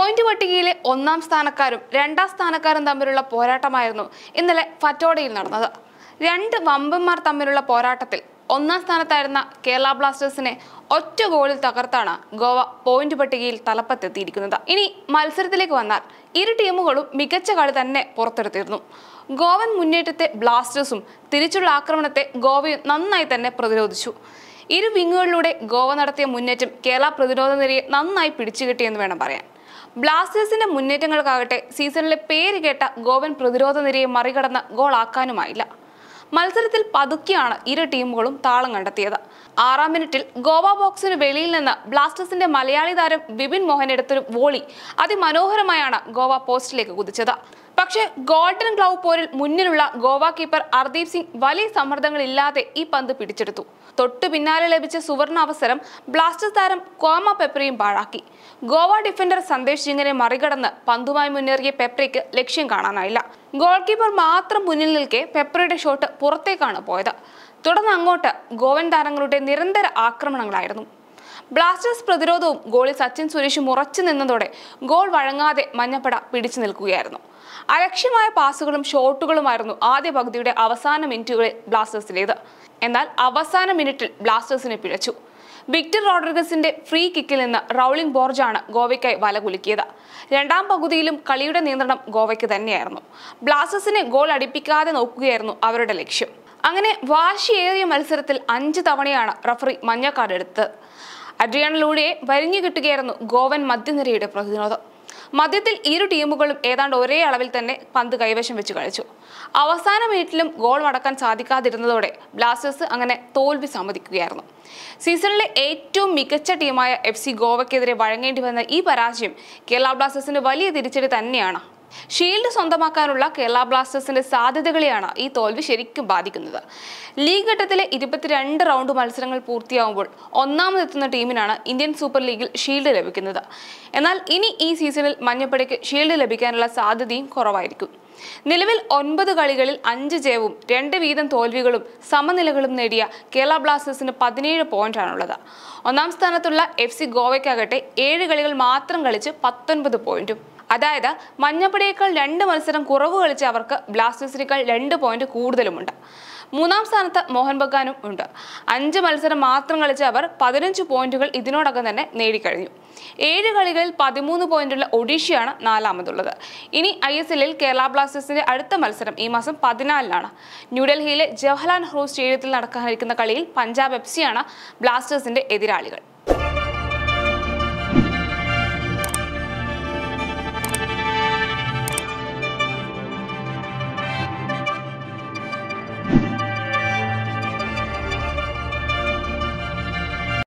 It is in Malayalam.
പോയിന്റ് പട്ടികയിലെ ഒന്നാം സ്ഥാനക്കാരും രണ്ടാം സ്ഥാനക്കാരും തമ്മിലുള്ള പോരാട്ടമായിരുന്നു ഇന്നലെ ഫറ്റോഡയിൽ നടന്നത് രണ്ട് വമ്പന്മാർ തമ്മിലുള്ള പോരാട്ടത്തിൽ ഒന്നാം സ്ഥാനത്തായിരുന്ന കേരള ബ്ലാസ്റ്റേഴ്സിനെ ഒറ്റ ഗോളിൽ തകർത്താണ് ഗോവ പോയിന്റ് പട്ടികയിൽ തലപ്പത്തെത്തിയിരിക്കുന്നത് ഇനി മത്സരത്തിലേക്ക് വന്നാൽ ഇരു ടീമുകളും മികച്ച കളി തന്നെ പുറത്തെടുത്തിരുന്നു ഗോവൻ മുന്നേറ്റത്തെ ബ്ലാസ്റ്റേഴ്സും തിരിച്ചുള്ള ആക്രമണത്തെ ഗോവയും നന്നായി തന്നെ പ്രതിരോധിച്ചു ഇരു വിങ്ങുകളിലൂടെ ഗോവ നടത്തിയ മുന്നേറ്റം കേരള പ്രതിരോധ നിരയെ നന്നായി പിടിച്ചുകെട്ടിയെന്ന് വേണം പറയാൻ ബ്ലാസ്റ്റേഴ്സിന്റെ മുന്നേറ്റങ്ങൾക്കാകട്ടെ സീസണിലെ പേര് കേട്ട ഗോവൻ പ്രതിരോധ നിരയെ മറികടന്ന് ഗോളാക്കാനുമായില്ല മത്സരത്തിൽ പതുക്കെയാണ് ഇരു ടീമുകളും താളം കണ്ടെത്തിയത് ആറാം മിനിറ്റിൽ ഗോവ ബോക്സിന് വെളിയിൽ നിന്ന് ബ്ലാസ്റ്റേഴ്സിന്റെ മലയാളി താരം ബിപിൻ മോഹൻ എടുത്തൊരു വോളി അതിമനോഹരമായാണ് ഗോവ പോസ്റ്റിലേക്ക് കുതിച്ചത് പക്ഷേ ഗോൾഡൻ ഗ്ലൗ പോരിൽ മുന്നിലുള്ള ഗോവ കീപ്പർ ഹർദീപ് സിംഗ് വലിയ സമ്മർദ്ദങ്ങളില്ലാതെ ഈ പന്ത് പിടിച്ചെടുത്തു തൊട്ടു പിന്നാലെ ലഭിച്ച സുവർണ അവസരം ബ്ലാസ്റ്റേഴ്സ് താരം കോമ പെപ്രയും പാഴാക്കി ഗോവ ഡിഫൻഡർ സന്ദേശ് സിംഗിനെ മറികടന്ന് പന്തുമായി മുന്നേറിയ പെപ്രയ്ക്ക് ലക്ഷ്യം കാണാനായില്ല ഗോൾ കീപ്പർ മാത്രം മുന്നിൽ നിൽക്കെ പെപ്രയുടെ ഷോട്ട് പുറത്തേക്കാണ് പോയത് തുടർന്ന് അങ്ങോട്ട് ഗോവൻ താരങ്ങളുടെ നിരന്തര ആക്രമണങ്ങളായിരുന്നു ബ്ലാസ്റ്റേഴ്സ് പ്രതിരോധവും ഗോളി സച്ചിൻ സുരേഷും ഉറച്ചു നിന്നതോടെ ഗോൾ വഴങ്ങാതെ മഞ്ഞപ്പട പിടിച്ചു നിൽക്കുകയായിരുന്നു അലക്ഷ്യമായ പാസുകളും ഷോട്ടുകളുമായിരുന്നു ആദ്യ പകുതിയുടെ അവസാന മിനിറ്റുകളിൽ ബ്ലാസ്റ്റേഴ്സിലേത് എന്നാൽ അവസാന മിനിറ്റിൽ ബ്ലാസ്റ്റേഴ്സിനെ പിഴച്ചു വിക്ടർ റോഡ്രിഗസിന്റെ ഫ്രീ കിക്കിൽ നിന്ന് റൗളിംഗ് ബോർജാണ് ഗോവയ്ക്കായി വല കുലുക്കിയത് രണ്ടാം പകുതിയിലും കളിയുടെ നിയന്ത്രണം ഗോവയ്ക്ക് തന്നെയായിരുന്നു ബ്ലാസ്റ്റേഴ്സിനെ ഗോൾ അടിപ്പിക്കാതെ നോക്കുകയായിരുന്നു അവരുടെ ലക്ഷ്യം അങ്ങനെ വാശിയേറിയ മത്സരത്തിൽ അഞ്ച് തവണയാണ് റഫറി മഞ്ഞക്കാർഡ് എടുത്തത് അഡ്രിയാനിലൂടെ വരിഞ്ഞു കിട്ടുകയായിരുന്നു ഗോവൻ മധ്യനിരയുടെ പ്രതിരോധം മധ്യത്തിൽ ഇരു ടീമുകളും ഏതാണ്ട് ഒരേ അളവിൽ തന്നെ പന്ത് കൈവശം വെച്ച് കളിച്ചു അവസാന മിനിറ്റിലും ഗോൾ മടക്കാൻ സാധിക്കാതിരുന്നതോടെ ബ്ലാസ്റ്റേഴ്സ് അങ്ങനെ തോൽവി സമ്മതിക്കുകയായിരുന്നു സീസണിലെ ഏറ്റവും മികച്ച ടീമായ എഫ് സി ഗോവയ്ക്കെതിരെ വഴങ്ങേണ്ടി വന്ന ഈ പരാജയം കേരള ബ്ലാസ്റ്റേഴ്സിന് വലിയ തിരിച്ചടി തന്നെയാണ് ഷീൽഡ് സ്വന്തമാക്കാനുള്ള കേരള ബ്ലാസ്റ്റേഴ്സിന്റെ സാധ്യതകളെയാണ് ഈ തോൽവി ശരിക്കും ബാധിക്കുന്നത് ലീഗ് ഘട്ടത്തിലെ ഇരുപത്തിരണ്ട് റൗണ്ട് മത്സരങ്ങൾ പൂർത്തിയാകുമ്പോൾ ഒന്നാമതെത്തുന്ന ടീമിനാണ് ഇന്ത്യൻ സൂപ്പർ ലീഗിൽ ഷീൽഡ് ലഭിക്കുന്നത് എന്നാൽ ഇനി ഈ സീസണിൽ മഞ്ഞപ്പടയ്ക്ക് ഷീൽഡ് ലഭിക്കാനുള്ള സാധ്യതയും കുറവായിരിക്കും നിലവിൽ ഒൻപത് കളികളിൽ അഞ്ച് ജയവും രണ്ട് വീതം തോൽവികളും സമനിലകളും നേടിയ കേരള ബ്ലാസ്റ്റേഴ്സിന് പതിനേഴ് പോയിന്റാണുള്ളത് ഒന്നാം സ്ഥാനത്തുള്ള എഫ് സി ഗോവയ്ക്കാകട്ടെ ഏഴ് കളികൾ മാത്രം കളിച്ച് പത്തൊൻപത് പോയിന്റും അതായത് മഞ്ഞപ്പടയേക്കാൾ രണ്ട് മത്സരം കുറവ് കളിച്ച അവർക്ക് ബ്ലാസ്റ്റേഴ്സിനേക്കാൾ രണ്ട് പോയിന്റ് കൂടുതലുമുണ്ട് മൂന്നാം സ്ഥാനത്ത് മോഹൻ ബഗാനും ഉണ്ട് അഞ്ച് മത്സരം മാത്രം കളിച്ച അവർ പതിനഞ്ച് പോയിന്റുകൾ ഇതിനോടകം തന്നെ നേടിക്കഴിഞ്ഞു ഏഴ് കളികളിൽ പതിമൂന്ന് പോയിന്റുള്ള ഒഡീഷയാണ് നാലാമതുള്ളത് ഇനി ഐ എസ് എല്ലിൽ കേരള ബ്ലാസ്റ്റേഴ്സിന്റെ അടുത്ത മത്സരം ഈ മാസം പതിനാലിനാണ് ന്യൂഡൽഹിയിലെ ജവഹർലാൽ നെഹ്റു സ്റ്റേഡിയത്തിൽ നടക്കാനിരിക്കുന്ന കളിയിൽ പഞ്ചാബ് എഫ് സിയാണ് ബ്ലാസ്റ്റേഴ്സിന്റെ എതിരാളികൾ